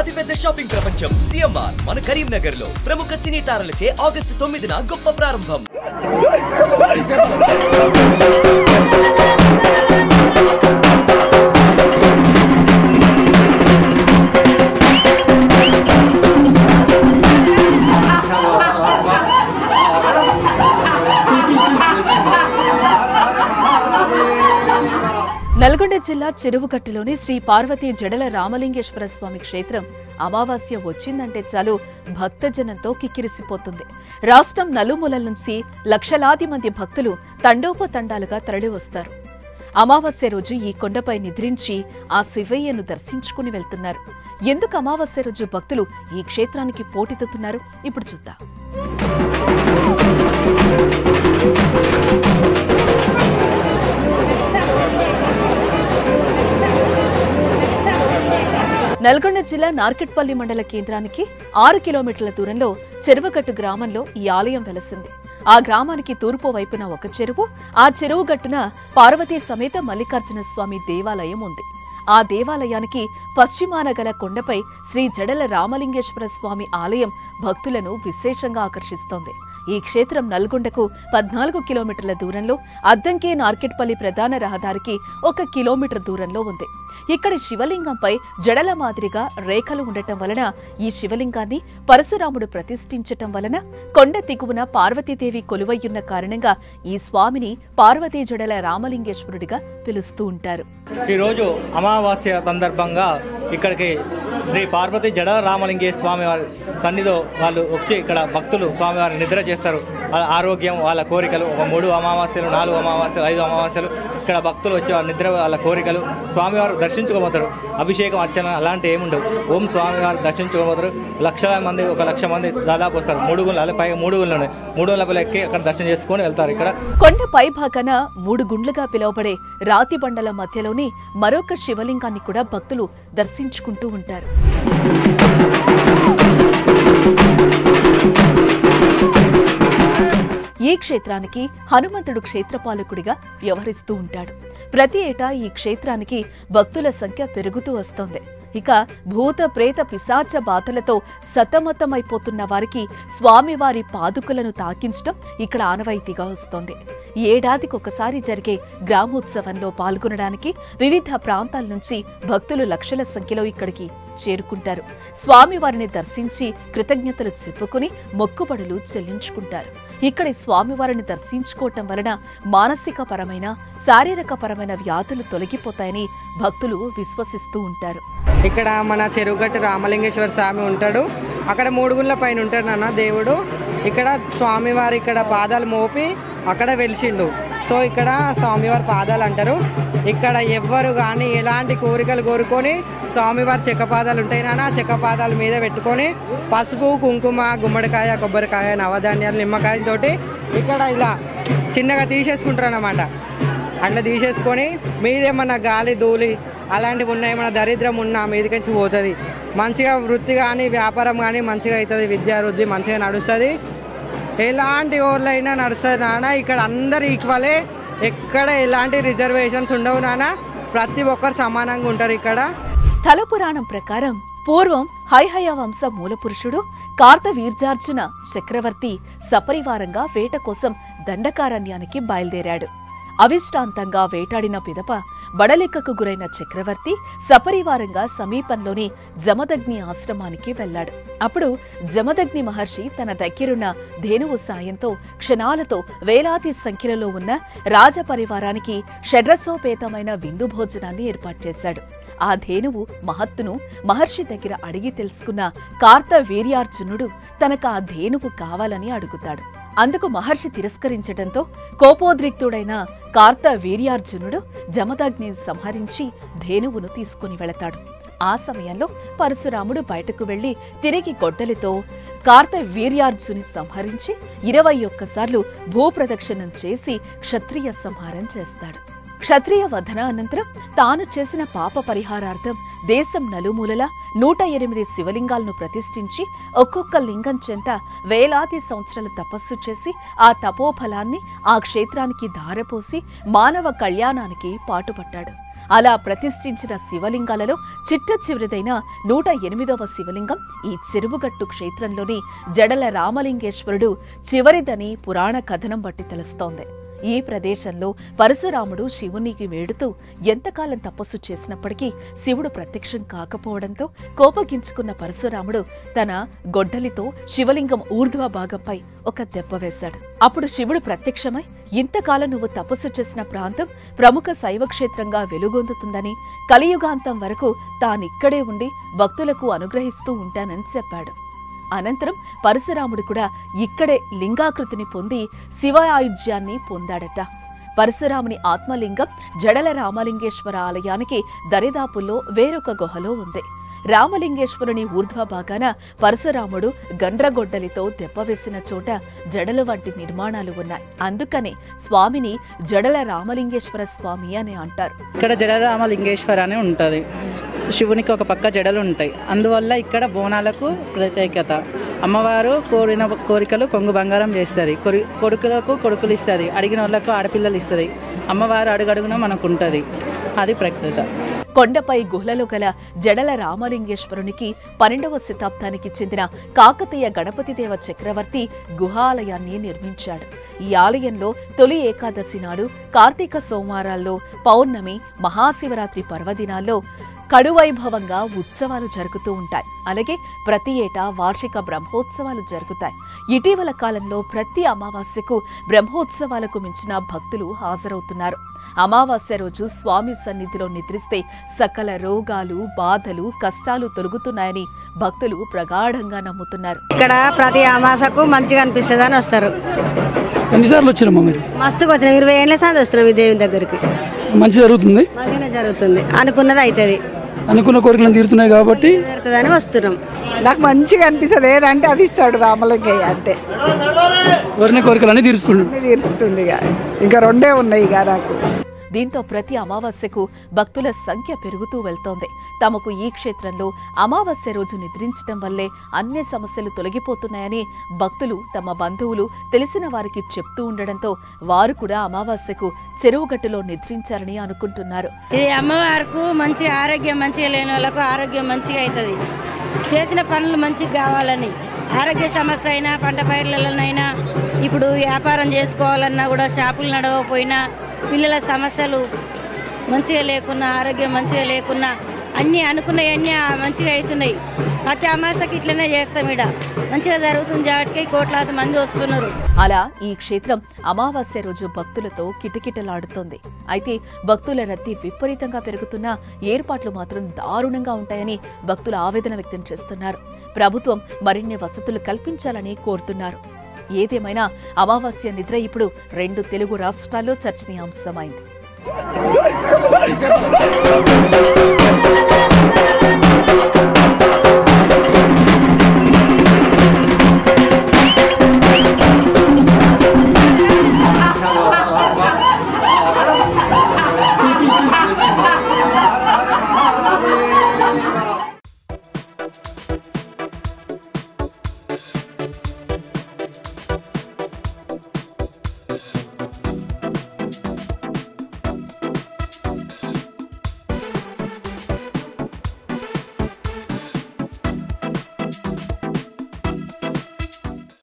అతిపెద్ద షాపింగ్ ప్రపంచం సిఎంఆర్ మన కరీంనగర్ లో ప్రముఖ సినీ తారలచే ఆగస్టు తొమ్మిదిన గొప్ప ప్రారంభం నల్గొండ జిల్లా చెరువుగట్టులోని శ్రీ పార్వతీ జడల రామలింగేశ్వర స్వామి క్షేత్రం అమావాస్య వచ్చిందంటే చాలు భక్తజనంతో కిక్కిరిసిపోతుంది రాష్ట్రం నలుమూలల నుంచి లక్షలాది మంది భక్తులు తండోపతండాలుగా తరలివస్తారు అమావాస్య రోజు ఈ కొండపై నిద్రించి ఆ శివయ్యను దర్శించుకుని వెళ్తున్నారు ఎందుకు అమావాస్య రోజు భక్తులు ఈ క్షేత్రానికి పోటెత్తుతున్నారు ఇప్పుడు చూద్దాం నల్గొండ జిల్లా నార్కెట్పల్లి మండల కేంద్రానికి ఆరు కిలోమీటర్ల దూరంలో చెరువుగట్టు గ్రామంలో ఈ ఆలయం వెలసింది ఆ గ్రామానికి తూర్పు వైపున ఒక చెరువు ఆ చెరువు గట్టున పార్వతీ సమేత మల్లికార్జున స్వామి దేవాలయం ఉంది ఆ దేవాలయానికి పశ్చిమాన గల కొండపై శ్రీ జడల రామలింగేశ్వర స్వామి ఆలయం భక్తులను విశేషంగా ఆకర్షిస్తోంది ఈ క్షేత్రం నల్గొండకు పద్నాలుగు కిలోమీటర్ల దూరంలో అద్దంకి నార్కెట్పల్లి ప్రధాన రహదారికి ఒక కిలోమీటర్ దూరంలో ఉంది ఇక్కడి శివలింగంపై జడల మాదిరిగా రేఖలు ఉండటం వలన ఈ శివలింగాన్ని పరశురాముడు ప్రతిష్ఠించటం వలన కొండ దిగువన పార్వతీదేవి కొలువయ్యున్న కారణంగా ఈ స్వామిని పార్వతీ జడల రామలింగేశ్వరుడిగా పిలుస్తూ ఉంటారు ఈరోజు అమావాస్య సందర్భంగా ఇక్కడికి శ్రీ పార్వతి జడ రామలింగే స్వామి వారి సన్నిధిలో వాళ్ళు వచ్చి ఇక్కడ భక్తులు స్వామివారి నిద్ర చేస్తారు వాళ్ళ ఆరోగ్యం వాళ్ళ కోరికలు ఒక మూడు అమావాస్యలు నాలుగు అమావాస్యలు ఐదు అమావాస్యలు ఇక్కడ భక్తులు వచ్చి వాళ్ళ నిద్ర వాళ్ళ కోరికలు స్వామివారు దర్శించుకోబోతారు అభిషేకం అర్చన అలాంటి ఏముండవు ఓం స్వామివారు దర్శించుకోబోతారు లక్షల మంది ఒక లక్ష మంది దాదాపు వస్తారు మూడు గుళ్ళు పైగా మూడు గుళ్ళు ఉన్నాయి మూడు గుళ్ళ ఎక్కి అక్కడ దర్శనం చేసుకొని వెళ్తారు ఇక్కడ కొండ పైభాగాన మూడు గుండ్లుగా పిలువబడే రాతి బండల మధ్యలోని మరొక శివలింగాన్ని కూడా భక్తులు దర్శించుకుంటూ ఉంటారు ఈ క్షేత్రానికి హనుమంతుడు క్షేత్రపాలకుడిగా వ్యవహరిస్తూ ఉంటాడు ప్రతి ఏటా ఈ క్షేత్రానికి భక్తుల సంఖ్య పెరుగుతూ వస్తోంది ఇక భూత ప్రేత పిశాచ బాధలతో సతమతమైపోతున్న వారికి స్వామివారి పాదుకులను తాకించడం ఇక్కడ ఆనవాయితీగా వస్తోంది ఈ ఏడాదికి ఒకసారి జరిగే గ్రామోత్సవంలో పాల్గొనడానికి వివిధ ప్రాంతాల నుంచి భక్తులు లక్షల సంఖ్యలో ఇక్కడికి చేరుకుంటారు స్వామివారిని దర్శించి కృతజ్ఞతలు చెప్పుకుని మొక్కుబడులు చెల్లించుకుంటారు ఇక్కడి స్వామివారిని దర్శించుకోవటం వలన మానసిక పరమైన శారీరక పరమైన వ్యాధులు తొలగిపోతాయని భక్తులు విశ్వసిస్తూ ఉంటారు ఇక్కడ మన చెరువుగట్టు రామలింగేశ్వర స్వామి ఉంటాడు అక్కడ మూడుగుళ్ళ పైన ఉంటాడు నాన్న దేవుడు ఇక్కడ స్వామివారి ఇక్కడ పాదాలు మోపి అక్కడ వెలిసిండు సో ఇక్కడ స్వామివారి పాదాలు అంటారు ఇక్కడ ఎవ్వరు కానీ ఎలాంటి కోరికలు కోరుకొని స్వామివారి చెక్క పాదాలు ఉంటాయి నాన్న ఆ చెక్క పాదాల మీద పెట్టుకొని పసుపు కుంకుమ గుమ్మడికాయ కొబ్బరికాయ నవధాన్యాలు నిమ్మకాయలతోటి ఇక్కడ ఇలా చిన్నగా తీసేసుకుంటారు అన్నమాట అట్లా తీసేసుకొని మీదేమన్నా గాలి ధూళి అలాంటివి ఉన్నాయి మన దరిద్రం ఉన్నా మీదకించి పోతుంది మంచిగా వృత్తి కానీ వ్యాపారం కానీ మంచిగా అవుతుంది విద్యా వృద్ధి మంచిగా నడుస్తుంది ఎలాంటి ఊర్లైనా నడుస్తుంది నాన్న ఇక్కడ అందరు ఈక్వలే ఎక్కడ ఎలాంటి రిజర్వేషన్స్ ఉండవు నాన్న ప్రతి ఒక్కరు సమానంగా ఉంటారు ఇక్కడ స్థల పురాణం ప్రకారం పూర్వం హైహయ వంశ మూలపురుషుడు కార్తవీర్జార్జున చక్రవర్తి సపరివారంగా వేట కోసం దండకారణ్యానికి బయలుదేరాడు అవిష్టాంతంగా వేటాడిన పిదప బడలెక్కకు గురైన చక్రవర్తి సపరివారంగా సమీపంలోని జమదగ్ని ఆశ్రమానికి వెళ్లాడు అప్పుడు జమదగ్ని మహర్షి తన దగ్గరున్న ధేనువు సాయంతో క్షణాలతో వేలాది సంఖ్యలో ఉన్న రాజపరివారానికి షడ్రసోపేతమైన విందు భోజనాన్ని ఏర్పాటు చేశాడు ఆ ధేనువు మహత్తును మహర్షి దగ్గర అడిగి తెలుసుకున్న కార్త వీర్యార్జునుడు తనకు ఆ ధేనువు కావాలని అడుగుతాడు అందుకు మహర్షి తిరస్కరించడంతో కోపోద్రిక్తుడైన కార్త వీర్యార్జునుడు జమదగ్నిని సంహరించి ధేనువును తీసుకుని వెళతాడు ఆ సమయంలో పరశురాముడు బయటకు వెళ్లి తిరిగి గొడ్డలితో కార్త వీర్యార్జుని సంహరించి ఇరవై ఒక్కసార్లు భూప్రదక్షిణం చేసి క్షత్రియ సంహారం చేస్తాడు క్షత్రియ వధన అనంతరం తాను చేసిన పాప పరిహారార్థం దేశం నలుమూలలా నూట ఎనిమిది శివలింగాలను ప్రతిష్ఠించి ఒక్కొక్క లింగం చెంత వేలాది సంవత్సరాల తపస్సు చేసి ఆ తపోఫలాన్ని ఆ క్షేత్రానికి ధారపోసి మానవ కళ్యాణానికి పాటుపట్టాడు అలా ప్రతిష్ఠించిన శివలింగాలలో చిట్ట చివరిదైన నూట ఎనిమిదవ శివలింగం ఈ చెరువుగట్టు క్షేత్రంలోని జడల రామలింగేశ్వరుడు చివరిదని పురాణ కథనం బట్టి తెలుస్తోంది ఈ ప్రదేశంలో పరశురాముడు శివునికి వేడుతూ ఎంతకాలం తపస్సు చేసినప్పటికీ శివుడు ప్రత్యక్షం కాకపోవడంతో కోపగించుకున్న పరశురాముడు తన గొడ్డలితో శివలింగం ఊర్ధ్వ భాగంపై ఒక దెబ్బ వేశాడు అప్పుడు శివుడు ప్రత్యక్షమై ఇంతకాలం నువ్వు తపస్సు చేసిన ప్రాంతం ప్రముఖ శైవక్షేత్రంగా వెలుగొందుతుందని కలియుగాంతం వరకు తానిక్కడే ఉండి భక్తులకు అనుగ్రహిస్తూ ఉంటానని చెప్పాడు అనంతరం పరశురాముడు కూడా ఇక్కడే లింగాకృతిని పొంది శివాయుజ్యాన్ని పొందాడట పరశురాముని ఆత్మలింగం జడల రామలింగేశ్వర ఆలయానికి దరిదాపుల్లో వేరొక గుహలో ఉంది రామలింగేశ్వరుని ఊర్ధ్వ భాగాన పరశురాముడు గండ్రగొడ్డలితో దెబ్బవేసిన చోట జడలు వంటి నిర్మాణాలు ఉన్నాయి అందుకనే స్వామిని జడల రామలింగేశ్వర స్వామి అని అంటారు ఇక్కడ జడరామ లింగేశ్వర అని ఉంటుంది శివునికి ఒక పక్క జడలు ఉంటాయి అందువల్ల ఇక్కడ బోనాలకు ప్రత్యేకత అమ్మవారు కోరిన కోరికలు కొంగు బంగారం చేస్తుంది కొరి కొడుకులకు కొడుకులు ఇస్తుంది అడిగిన వాళ్ళకు ఆడపిల్లలు ఇస్తుంది అమ్మవారు అడుగడుగున మనకు ఉంటుంది అది ప్రత్యేకత కొండపై గుహలలో గల జడల రామలింగేశ్వరునికి పన్నెండవ శతాబ్దానికి చెందిన కాకతీయ గణపతిదేవ చక్రవర్తి గుహాలయాన్ని నిర్మించాడు ఈ ఆలయంలో తొలి ఏకాదశి నాడు కార్తీక సోమవారాల్లో పౌర్ణమి మహాశివరాత్రి పర్వదినాల్లో కడువైభవంగా ఉత్సవాలు జరుగుతూ ఉంటాయి అలాగే ప్రతి ఏటా వార్షిక బ్రహ్మోత్సవాలు జరుగుతాయి ఇటీవల కాలంలో ప్రతి అమావాస్యకు బ్రహ్మోత్సవాలకు మించిన భక్తులు హాజరవుతున్నారు అమావాస్య రోజు స్వామి సన్నిధిలో నిద్రిస్తే సకల రోగాలు బాధలు కష్టాలు తొలగుతున్నాయని భక్తులు ప్రగాఢంగా నమ్ముతున్నారు ఇక్కడ ప్రతి అమాసకు మంచిగా అనిపిస్తుంది అని వస్తారు ఎన్నిసార్లు వచ్చినామా మీరు మస్తుగా వచ్చినాం ఇరవై ఏళ్ళ సార్లు వస్తున్నాం ఈ దేవుని దగ్గరికి మంచి జరుగుతుంది మంచిగానే జరుగుతుంది అనుకున్నది అవుతుంది అనుకున్న కోరికలను తీరుతున్నాయి కాబట్టి జరుగుతుందని వస్తున్నాం నాకు మంచిగా అనిపిస్తుంది ఏదంటే అది ఇస్తాడు రామలింగయ్య అంతే కోరిన కోరికలన్నీ తీరుస్తుండు అన్ని తీరుస్తుంది ఇక ఇంకా రెండే ఉన్నాయి ఇక నాకు దీంతో ప్రతి అమావాస్యకు భక్తుల సంఖ్య పెరుగుతూ వెళ్తోంది తమకు ఈ క్షేత్రంలో అమావాస్య రోజు నిద్రించటం వల్లే అన్ని సమస్యలు తొలగిపోతున్నాయని భక్తులు తమ బంధువులు తెలిసిన వారికి చెప్తూ ఉండడంతో వారు కూడా అమావాస్యకు చెరువుగట్టులో నిద్రించాలని అనుకుంటున్నారు ఇది అమ్మవారికి మంచి ఆరోగ్యం మంచిగా లేని వాళ్ళకు ఆరోగ్యం మంచిగా అవుతుంది చేసిన పనులు మంచిగా కావాలని ఆరోగ్య సమస్య అయినా పంట పైర్లలోనైనా ఇప్పుడు వ్యాపారం చేసుకోవాలన్నా కూడా షాపులు నడవకపోయినా పిల్లల సమస్యలు మంచిగా లేకున్నా ఆరోగ్యం మంచిగా లేకున్నా అన్నీ అనుకున్నవన్నీ మంచిగా అవుతున్నాయి ప్రతి అమాసకి ఇట్లనే చేస్తాం ఇడ మంచిగా జరుగుతుంది కాబట్టి కోట్లాది మంది వస్తున్నారు అలా ఈ క్షేత్రం అమావాస్య రోజు భక్తులతో కిటకిటలాడుతోంది అయితే భక్తుల రద్దీ విపరీతంగా పెరుగుతున్నా ఏర్పాట్లు మాత్రం దారుణంగా ఉంటాయని భక్తులు ఆవేదన వ్యక్తం చేస్తున్నారు ప్రభుత్వం మరిన్ని వసతులు కల్పించాలని కోరుతున్నారు ఏదేమైనా అమావాస్య నిద్ర ఇప్పుడు రెండు తెలుగు రాష్ట్రాల్లో చర్చనీయాంశమైంది